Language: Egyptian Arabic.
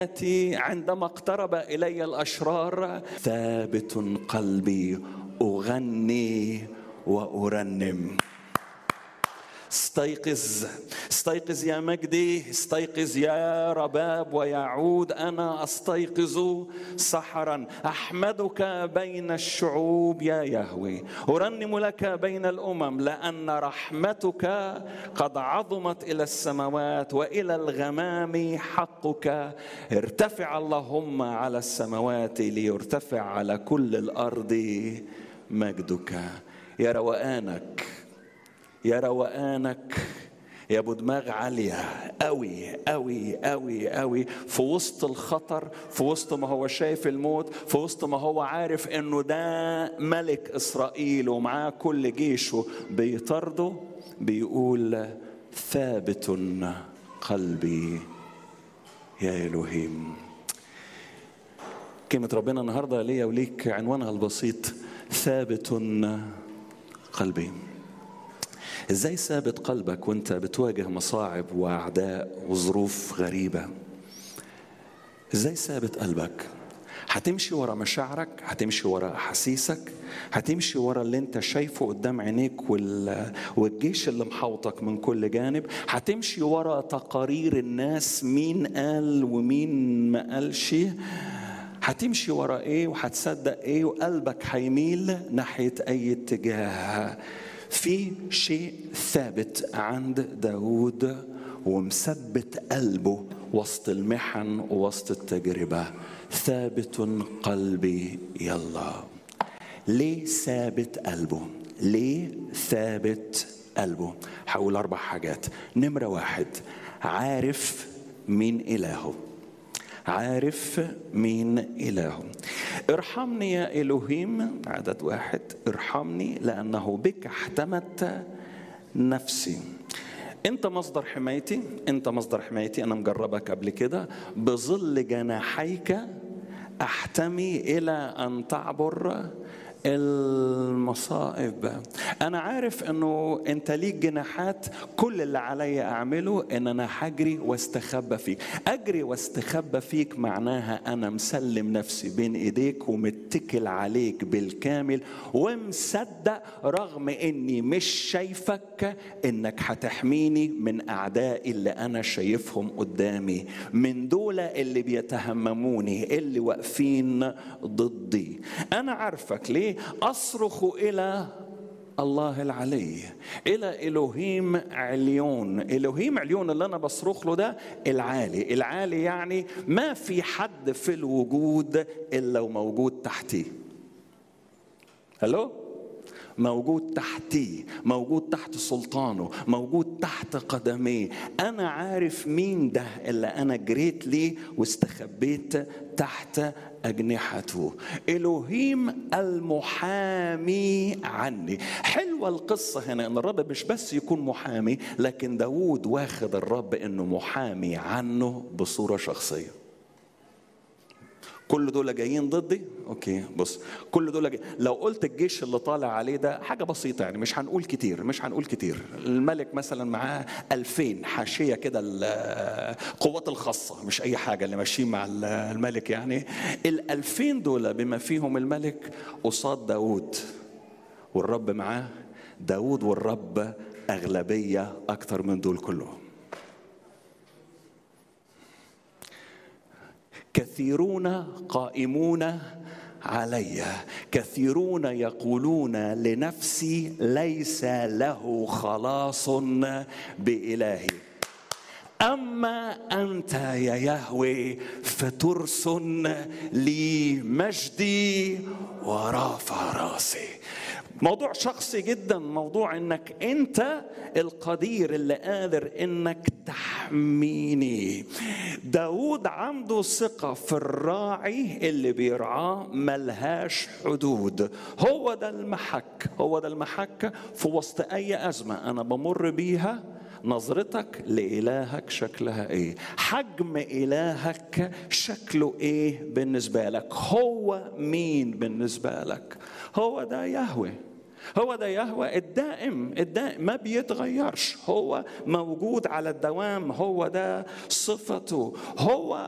عندما اقترب الي الاشرار ثابت قلبي اغني وارنم استيقظ استيقظ يا مجدي استيقظ يا رباب ويعود انا استيقظ سحرا احمدك بين الشعوب يا يهوي ارنم لك بين الامم لان رحمتك قد عظمت الى السماوات والى الغمام حقك ارتفع اللهم على السماوات ليرتفع على كل الارض مجدك يا روقانك يا روقانك يا ابو دماغ عاليه قوي قوي قوي قوي في وسط الخطر في وسط ما هو شايف الموت في وسط ما هو عارف انه ده ملك اسرائيل ومعاه كل جيشه بيطارده بيقول ثابت قلبي يا الهيم كلمة ربنا النهارده ليا وليك عنوانها البسيط ثابت قلبي ازاي ثابت قلبك وانت بتواجه مصاعب واعداء وظروف غريبه ازاي ثابت قلبك هتمشي ورا مشاعرك هتمشي ورا احاسيسك هتمشي ورا اللي انت شايفه قدام عينيك وال... والجيش اللي محوطك من كل جانب هتمشي ورا تقارير الناس مين قال ومين ما قالش هتمشي ورا ايه وهتصدق ايه وقلبك هيميل ناحيه اي اتجاه في شيء ثابت عند داود ومثبت قلبه وسط المحن ووسط التجربة ثابت قلبي يلا ليه ثابت قلبه ليه ثابت قلبه هقول أربع حاجات نمرة واحد عارف مين إلهه عارف مين إلهه ارحمني يا إلهيم عدد واحد ارحمني لأنه بك احتمت نفسي انت مصدر حمايتي انت مصدر حمايتي انا مجربك قبل كده بظل جناحيك احتمي الى ان تعبر المصائب انا عارف انه انت ليك جناحات كل اللي عليا اعمله ان انا هجري واستخبى فيك اجري واستخبى فيك معناها انا مسلم نفسي بين ايديك ومتكل عليك بالكامل ومصدق رغم اني مش شايفك انك هتحميني من اعدائي اللي انا شايفهم قدامي من دول اللي بيتهمموني اللي واقفين ضدي انا عارفك ليه اصرخ الى الله العلي الى الوهيم عليون الوهيم عليون اللي انا بصرخ له ده العالي العالي يعني ما في حد في الوجود الا وموجود تحتيه هلو موجود تحتيه موجود تحت سلطانه موجود تحت قدميه انا عارف مين ده اللي انا جريت ليه واستخبيت تحت أجنحته إلهيم المحامي عني حلوة القصة هنا أن الرب مش بس يكون محامي لكن داود واخد الرب أنه محامي عنه بصورة شخصية كل دول جايين ضدي اوكي بص كل دول جاي. لو قلت الجيش اللي طالع عليه ده حاجه بسيطه يعني مش هنقول كتير مش هنقول كتير الملك مثلا معاه ألفين حاشيه كده القوات الخاصه مش اي حاجه اللي ماشيين مع الملك يعني الألفين دول بما فيهم الملك قصاد داود والرب معاه داود والرب أغلبية أكتر من دول كلهم كثيرون قائمون علي كثيرون يقولون لنفسي ليس له خلاص بإلهي أما أنت يا يهوي فترس لي مجدي ورافع راسي موضوع شخصي جدا موضوع انك انت القدير اللي قادر انك تحميني داود عنده ثقة في الراعي اللي بيرعاه ملهاش حدود هو ده المحك هو ده المحك في وسط اي ازمة انا بمر بيها نظرتك لإلهك شكلها إيه حجم إلهك شكله إيه بالنسبة لك هو مين بالنسبة لك هو ده يهوه هو ده يهوى الدائم الدائم ما بيتغيرش هو موجود على الدوام هو ده صفته هو